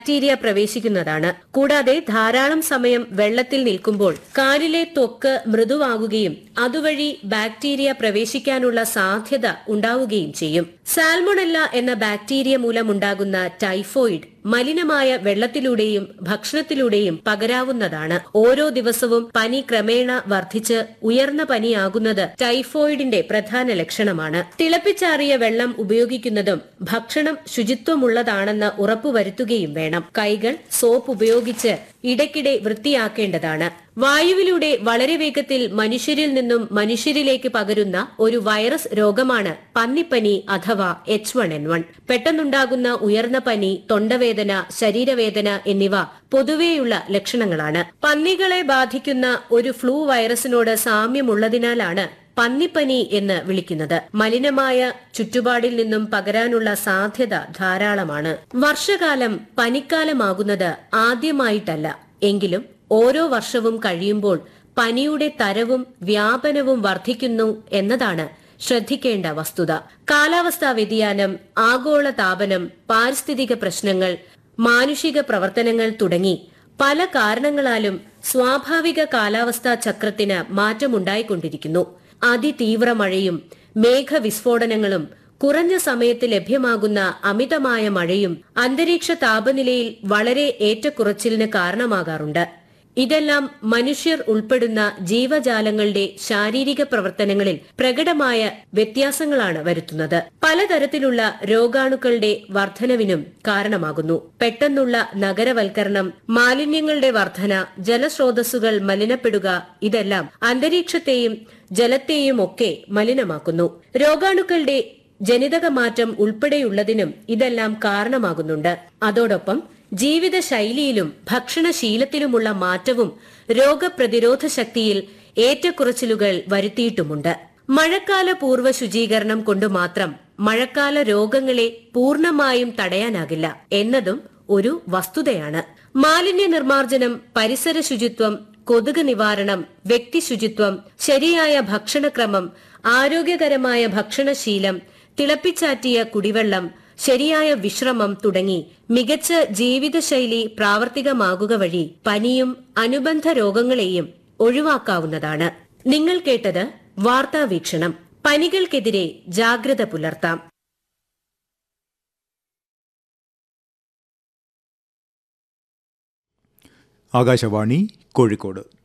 bacteria പ്രവേശിക്കുന്നതാണ് കൂടാതെ ധാരാളം സമയം വെള്ളത്തിൽ നിൽക്കുമ്പോൾ കാലിലെ ത്വക്ക് മൃദുവാകുകയും അതുവഴി ബാക്ടീരിയ പ്രവേശിക്കാനുള്ള സാധ്യത ഉണ്ടാവുകയും ചെയ്യും സാൽമൊണല്ല എന്ന ബാക്ടീരിയ മൂലമുണ്ടാകുന്ന ടൈഫോയിഡ് മലിനമായ വെള്ളത്തിലൂടെയും ഭക്ഷണത്തിലൂടെയും പകരാവുന്നതാണ് ഓരോ ദിവസവും പനി ക്രമേണ വർദ്ധിച്ച് ഉയർന്ന പനിയാകുന്നത് ടൈഫോയിഡിന്റെ പ്രധാന ലക്ഷണമാണ് തിളപ്പിച്ചാറിയ വെള്ളം ഉപയോഗിക്കുന്നതും ഭക്ഷണം ശുചിത്വമുള്ളതാണെന്ന് ഉറപ്പുവരുത്തുകയും വേണം കൈകൾ സോപ്പ് ഉപയോഗിച്ച് ഇടയ്ക്കിടെ വൃത്തിയാക്കേണ്ടതാണ് വായുവിലൂടെ വളരെ വേഗത്തിൽ മനുഷ്യരിൽ നിന്നും മനുഷ്യരിലേക്ക് പകരുന്ന ഒരു വൈറസ് രോഗമാണ് പന്നിപ്പനി അഥവാ എച്ച് വൺ എൻ വൺ പെട്ടെന്നുണ്ടാകുന്ന ഉയർന്ന പനി തൊണ്ടവേദന ശരീരവേദന എന്നിവ പൊതുവെയുള്ള ലക്ഷണങ്ങളാണ് പന്നികളെ ബാധിക്കുന്ന ഒരു ഫ്ലൂ വൈറസിനോട് സാമ്യമുള്ളതിനാലാണ് പന്നിപ്പനി എന്ന് വിളിക്കുന്നത് മലിനമായ ചുറ്റുപാടിൽ നിന്നും പകരാനുള്ള സാധ്യത ധാരാളമാണ് വർഷകാലം പനിക്കാലമാകുന്നത് ആദ്യമായിട്ടല്ല എങ്കിലും ഓരോ വർഷവും കഴിയുമ്പോൾ പനിയുടെ തരവും വ്യാപനവും വർദ്ധിക്കുന്നു എന്നതാണ് ശ്രദ്ധിക്കേണ്ട വസ്തുത കാലാവസ്ഥാ വ്യതിയാനം ആഗോള താപനം പാരിസ്ഥിതിക പ്രശ്നങ്ങൾ മാനുഷിക പ്രവർത്തനങ്ങൾ തുടങ്ങി പല കാരണങ്ങളാലും സ്വാഭാവിക കാലാവസ്ഥാ ചക്രത്തിന് മാറ്റമുണ്ടായിക്കൊണ്ടിരിക്കുന്നു അതിതീവ്ര മഴയും മേഘവിസ്ഫോടനങ്ങളും കുറഞ്ഞ സമയത്ത് ലഭ്യമാകുന്ന അമിതമായ മഴയും അന്തരീക്ഷ താപനിലയിൽ വളരെ ഏറ്റക്കുറച്ചിലിന് കാരണമാകാറുണ്ട് ഇതെല്ലാം മനുഷ്യർ ഉൾപ്പെടുന്ന ജീവജാലങ്ങളുടെ ശാരീരിക പ്രവർത്തനങ്ങളിൽ പ്രകടമായ വ്യത്യാസങ്ങളാണ് വരുത്തുന്നത് പലതരത്തിലുള്ള രോഗാണുക്കളുടെ വർധനവിനും കാരണമാകുന്നു പെട്ടെന്നുള്ള നഗരവൽക്കരണം മാലിന്യങ്ങളുടെ വർധന ജലസ്രോതസ്സുകൾ മലിനപ്പെടുക ഇതെല്ലാം അന്തരീക്ഷത്തെയും ജലത്തെയും ഒക്കെ മലിനമാക്കുന്നു രോഗാണുക്കളുടെ ജനിതക മാറ്റം ഉൾപ്പെടെയുള്ളതിനും ഇതെല്ലാം കാരണമാകുന്നുണ്ട് അതോടൊപ്പം ജീവിതശൈലിയിലും ഭക്ഷണശീലത്തിലുമുള്ള മാറ്റവും രോഗപ്രതിരോധ ശക്തിയിൽ ഏറ്റക്കുറച്ചിലുകൾ വരുത്തിയിട്ടുമുണ്ട് മഴക്കാല പൂർവ്വ ശുചീകരണം കൊണ്ട് മാത്രം മഴക്കാല രോഗങ്ങളെ പൂർണ്ണമായും തടയാനാകില്ല എന്നതും ഒരു വസ്തുതയാണ് മാലിന്യ നിർമ്മാർജ്ജനം പരിസര ശുചിത്വം കൊതുക് നിവാരണം വ്യക്തി ശുചിത്വം ശരിയായ ഭക്ഷണക്രമം ആരോഗ്യകരമായ ഭക്ഷണശീലം തിളപ്പിച്ചാറ്റിയ കുടിവെള്ളം ശരിയായ വിശ്രമം തുടങ്ങി മികച്ച ജീവിതശൈലി പ്രാവർത്തികമാകുക വഴി പനിയും അനുബന്ധ രോഗങ്ങളെയും ഒഴിവാക്കാവുന്നതാണ് നിങ്ങൾ കേട്ടത് വാർത്താ വീക്ഷണം പനികൾക്കെതിരെ ജാഗ്രത പുലർത്താം ആകാശവാണി കോഴിക്കോട്